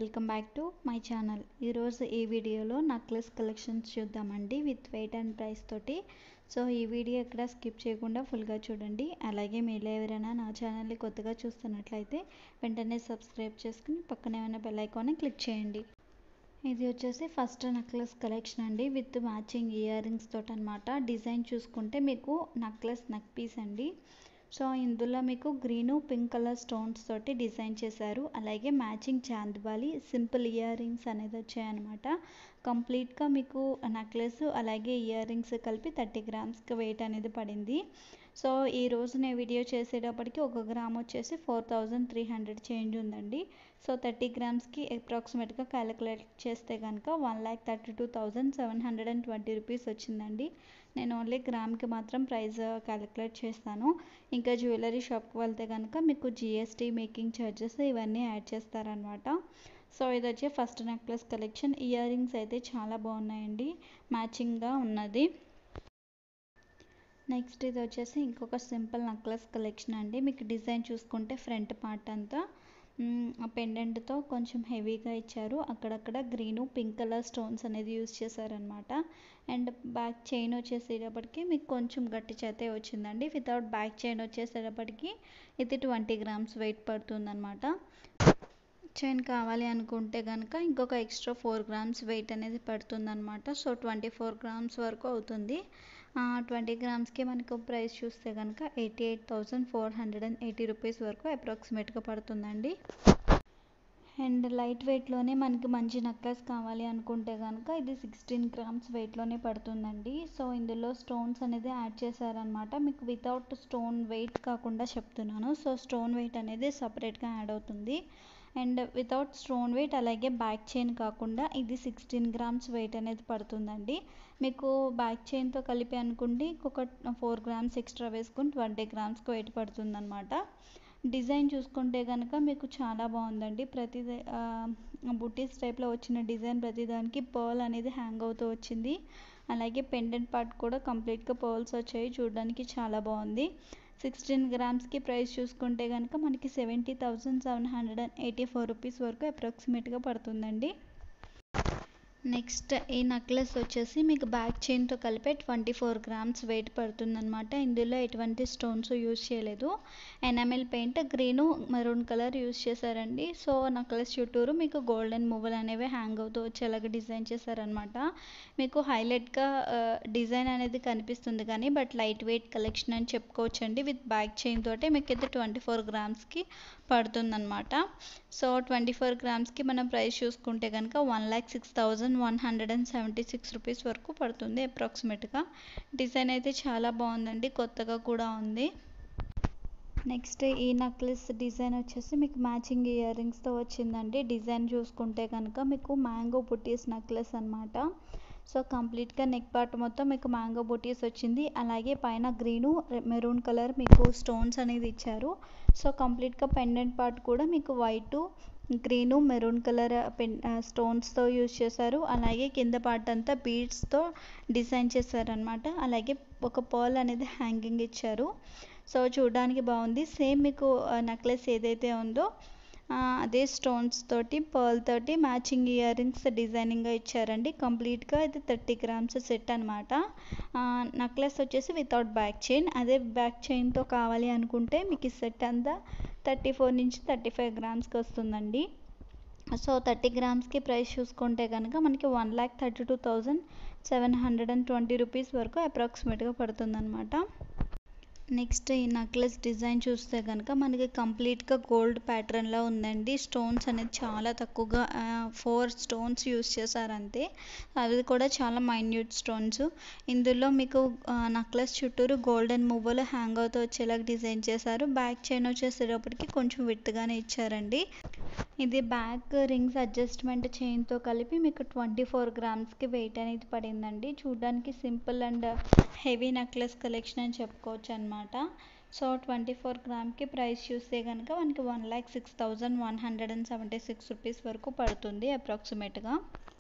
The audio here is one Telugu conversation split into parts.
welcome back to my channel ఈరోజు ఈ వీడియోలో నక్లెస్ కలెక్షన్స్ చూద్దామండి విత్ వెయిట్ అండ్ ప్రైస్ తోటి సో ఈ వీడియో ఎక్కడ స్కిప్ చేయకుండా ఫుల్గా చూడండి అలాగే మీరు ఎవరైనా నా ఛానల్ని కొత్తగా చూస్తున్నట్లయితే వెంటనే సబ్స్క్రైబ్ చేసుకుని పక్కనే ఉన్న బెల్ ఐకాన్ని క్లిక్ చేయండి ఇది వచ్చేసి ఫస్ట్ నెక్లెస్ కలెక్షన్ అండి విత్ మ్యాచింగ్ ఇయర్ రింగ్స్ తోటి అనమాట డిజైన్ చూసుకుంటే మీకు నెక్లెస్ నెక్ పీస్ అండి సో ఇందులో మీకు గ్రీను పింక్ కలర్ స్టోన్స్ తోటి డిజైన్ చేశారు అలాగే matching chandbali simple earrings అనేది వచ్చాయన్నమాట కంప్లీట్గా మీకు నెక్లెస్ అలాగే ఇయర్ రింగ్స్ కలిపి థర్టీ గ్రామ్స్కి వెయిట్ అనేది పడింది సో ఈ రోజు నేను వీడియో చేసేటప్పటికి ఒక గ్రామ్ వచ్చేసి four thousand three hundred change ఉందండి సో థర్టీ గ్రామ్స్కి అప్రాక్సిమేట్గా క్యాలిక్యులేట్ చేస్తే కనుక one lakh thirty two thousand seven hundred and twenty rupees వచ్చిందండి నేను ఓన్లీ గ్రామ్కి మాత్రం ప్రైస్ క్యాలిక్యులేట్ చేస్తాను ఇంకా జ్యువెలరీ షాప్కి వెళ్తే కనుక మీకు జిఎస్టీ మేకింగ్ ఛార్జెస్ ఇవన్నీ యాడ్ చేస్తారనమాట సో ఇది వచ్చి first necklace collection earrings అయితే చాలా బాగున్నాయండి మ్యాచింగ్గా ఉన్నది నెక్స్ట్ ఇది వచ్చేసి ఇంకొక సింపుల్ నెక్లెస్ కలెక్షన్ అండి మీకు డిజైన్ చూసుకుంటే ఫ్రంట్ పార్ట్ అంతా పెండెంట్తో కొంచెం హెవీగా ఇచ్చారు అక్కడక్కడ గ్రీను పింక్ కలర్ స్టోన్స్ అనేది యూజ్ చేశారనమాట అండ్ బ్యాక్ చైన్ వచ్చేసేటప్పటికి మీకు కొంచెం గట్టి చేతే వచ్చిందండి వితౌట్ బ్యాక్ చైన్ వచ్చేసేటప్పటికి ఇది ట్వంటీ గ్రామ్స్ వెయిట్ పడుతుందన్నమాట చైన్ కావాలి అనుకుంటే కనుక ఇంకొక ఎక్స్ట్రా ఫోర్ గ్రామ్స్ వెయిట్ అనేది పడుతుందన్నమాట సో ట్వంటీ ఫోర్ గ్రామ్స్ వరకు అవుతుంది ట్వంటీ గ్రామ్స్కి మనకు ప్రైస్ చూస్తే కనుక eighty eight thousand four hundred and eighty rupees వరకు అప్రాక్సిమేట్గా పడుతుందండి అండ్ లైట్ వెయిట్లోనే మనకి మంచి నెక్లెస్ కావాలి అనుకుంటే కనుక ఇది సిక్స్టీన్ గ్రామ్స్ వెయిట్లోనే పడుతుందండి సో ఇందులో స్టోన్స్ అనేది యాడ్ చేశారనమాట మీకు వితౌట్ స్టోన్ వెయిట్ కాకుండా చెప్తున్నాను సో స్టోన్ వెయిట్ అనేది సపరేట్గా యాడ్ అవుతుంది అండ్ వితౌట్ స్టోన్ వెయిట్ అలాగే బ్యాక్ చైన్ కాకుండా ఇది సిక్స్టీన్ గ్రామ్స్ వెయిట్ అనేది పడుతుందండి మీకు బ్యాక్ చైన్తో కలిపి అనుకుంటే ఇంకొక ఫోర్ గ్రామ్స్ ఎక్స్ట్రా వేసుకుని ట్వంటీ గ్రామ్స్కి వెయిట్ పడుతుందన్నమాట డిజైన్ చూసుకుంటే కనుక మీకు చాలా బాగుందండి ప్రతి బుటీస్ టైప్లో వచ్చిన డిజైన్ ప్రతిదానికి పర్ల్ అనేది హ్యాంగ్ అవుతూ వచ్చింది అలాగే పెండెంట్ పార్ట్ కూడా కంప్లీట్గా పర్ల్స్ వచ్చాయి చూడడానికి చాలా బాగుంది సిక్స్టీన్ గ్రామ్స్కి ప్రైస్ చూసుకుంటే కనుక మనకి seventy thousand seven hundred and eighty four rupees వరకు అప్రాక్సిమేట్గా పడుతుందండి నెక్స్ట్ ఈ నెక్లెస్ వచ్చేసి మీకు బ్యాక్ చైన్తో కలిపే ట్వంటీ ఫోర్ గ్రామ్స్ వెయిట్ పడుతుందన్నమాట ఇందులో ఎటువంటి స్టోన్స్ యూజ్ చేయలేదు enamel paint green maroon colour use చేశారండి సో నెక్లెస్ చుట్టూరు మీకు గోల్డెన్ మువ్వలు అనేవి హ్యాంగ్ అవుతూ వచ్చేలాగా డిజైన్ చేశారనమాట మీకు హైలైట్గా డిజైన్ అనేది కనిపిస్తుంది కానీ బట్ లైట్ వెయిట్ కలెక్షన్ అని చెప్పుకోవచ్చండి విత్ బ్యాక్ చైన్ తోటే మీకు అయితే ట్వంటీ ఫోర్ గ్రామ్స్కి పడుతుందన్నమాట సో ట్వంటీ ఫోర్ గ్రామ్స్కి మనం ప్రైస్ చూసుకుంటే కనుక one lakh six thousand one hundred and seventy six rupees వరకు పడుతుంది అప్రాక్సిమేట్గా డిజైన్ అయితే చాలా బాగుందండి కొత్తగా కూడా ఉంది నెక్స్ట్ ఈ నెక్లెస్ డిజైన్ వచ్చేసి మీకు మ్యాచింగ్ ఇయర్ రింగ్స్తో వచ్చిందండి డిజైన్ చూసుకుంటే కనుక మీకు మ్యాంగో బుటీస్ నెక్లెస్ అనమాట సో కంప్లీట్గా నెక్ పార్ట్ మొత్తం మీకు మ్యాంగో బుటీస్ వచ్చింది అలాగే పైన గ్రీను మెరూన్ కలర్ మీకు స్టోన్స్ అనేది ఇచ్చారు సో కంప్లీట్గా పెండెంట్ పార్ట్ కూడా మీకు white green maroon colour pen స్టోన్స్తో యూజ్ చేశారు అలాగే కింద పార్ట్ అంతా బీడ్స్తో డిజైన్ చేశారనమాట అలాగే ఒక పర్ల్ అనేది హ్యాంగింగ్ ఇచ్చారు సో చూడడానికి బాగుంది సేమ్ మీకు నెక్లెస్ ఏదైతే ఉందో అదే స్టోన్స్ తోటి పర్ల్ తోటి మ్యాచింగ్ ఇయర్ రింగ్స్ డిజైనింగ్గా ఇచ్చారండి కంప్లీట్గా ఇది థర్టీ గ్రామ్స్ సెట్ అనమాట నెక్లెస్ వచ్చేసి వితౌట్ బ్యాక్ చైన్ అదే బ్యాక్ చైన్తో కావాలి అనుకుంటే మీకు ఈ సెట్ అంతా థర్టీ ఫోర్ నుంచి థర్టీ ఫైవ్ గ్రామ్స్కి వస్తుందండి సో థర్టీ గ్రామ్స్కి ప్రైస్ చూసుకుంటే కనుక మనకి one lakh thirty two thousand seven hundred and twenty rupees వరకు అప్రాక్సిమేట్గా పడుతుందన్నమాట నెక్స్ట్ ఈ నెక్లెస్ డిజైన్ చూస్తే కనుక మనకి కంప్లీట్గా గోల్డ్ ప్యాటర్న్లో ఉందండి స్టోన్స్ అనేది చాలా తక్కువగా ఫోర్ స్టోన్స్ యూస్ చేశారంతే అవి కూడా చాలా మైన్యూట్ స్టోన్స్ ఇందులో మీకు నెక్లెస్ చుట్టూరు గోల్డెన్ మువ్వలు హ్యాంగ్ అవుతూ వచ్చేలాగా డిజైన్ చేశారు బ్యాక్ చైన్ వచ్చేసేటప్పటికి కొంచెం విత్తుగానే ఇచ్చారండి ఇది బ్యాక్ రింగ్స్ అడ్జస్ట్మెంట్ చైన్తో కలిపి మీకు ట్వంటీ ఫోర్ గ్రామ్స్కి వెయిట్ అనేది పడిందండి చూడడానికి simple and heavy necklace collection అని చెప్పుకోవచ్చు అనమాట సో ట్వంటీ ఫోర్ గ్రామ్కి ప్రైస్ చూస్తే కనుక మనకి one lakh six thousand one hundred and seventy six rupees వరకు పడుతుంది అప్రాక్సిమేట్గా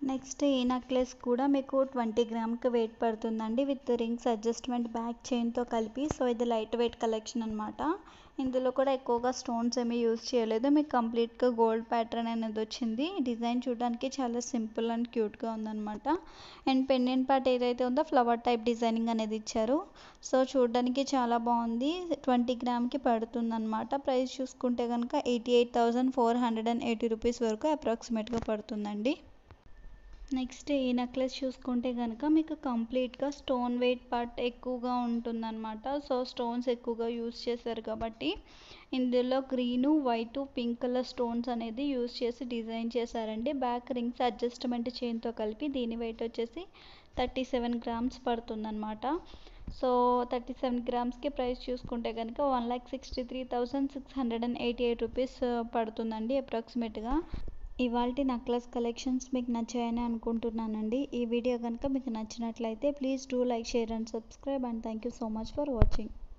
నెక్స్ట్ ఈ నెక్లెస్ కూడా మీకు ట్వంటీ గ్రామ్కి వెయిట్ పడుతుందండి విత్ రింగ్స్ అడ్జస్ట్మెంట్ బ్యాక్ చైన్తో కలిపి సో ఇది లైట్ వెయిట్ కలెక్షన్ అనమాట ఇందులో కూడా ఎక్కువగా స్టోన్స్ ఏమీ యూజ్ చేయలేదు మీకు కంప్లీట్గా గోల్డ్ ప్యాటర్న్ అనేది వచ్చింది డిజైన్ చూడడానికి చాలా సింపుల్ అండ్ క్యూట్గా ఉందన్నమాట అండ్ పెండెంట్ పార్ట్ ఏదైతే ఉందో ఫ్లవర్ టైప్ డిజైనింగ్ అనేది ఇచ్చారు సో చూడడానికి చాలా బాగుంది ట్వంటీ గ్రామ్కి పడుతుంది అనమాట ప్రైస్ చూసుకుంటే కనుక eighty eight thousand four hundred and eighty rupees వరకు అప్రాక్సిమేట్గా పడుతుందండి నెక్స్ట్ ఈ నెక్లెస్ చూసుకుంటే కనుక మీకు కంప్లీట్గా స్టోన్ వెయిట్ పార్ట్ ఎక్కువగా ఉంటుందన్నమాట సో స్టోన్స్ ఎక్కువగా యూస్ చేశారు కాబట్టి ఇందులో green white pink colour stones అనేది యూస్ చేసి డిజైన్ చేశారండి బ్యాక్ రింగ్స్ అడ్జస్ట్మెంట్ చైన్తో కలిపి దీని వెయిట్ వచ్చేసి థర్టీ సెవెన్ గ్రామ్స్ పడుతుందన్నమాట సో థర్టీ సెవెన్ గ్రామ్స్కి ప్రైస్ చూసుకుంటే కనుక one lakh sixty three thousand six hundred and eighty eight rupees పడుతుందండి అప్రాక్సిమేట్గా ఇవాళ నెక్లెస్ కలెక్షన్స్ మీకు నచ్చాయని అనుకుంటున్నానండి ఈ వీడియో కనుక మీకు నచ్చినట్లయితే please do like share and subscribe and thank you so much for watching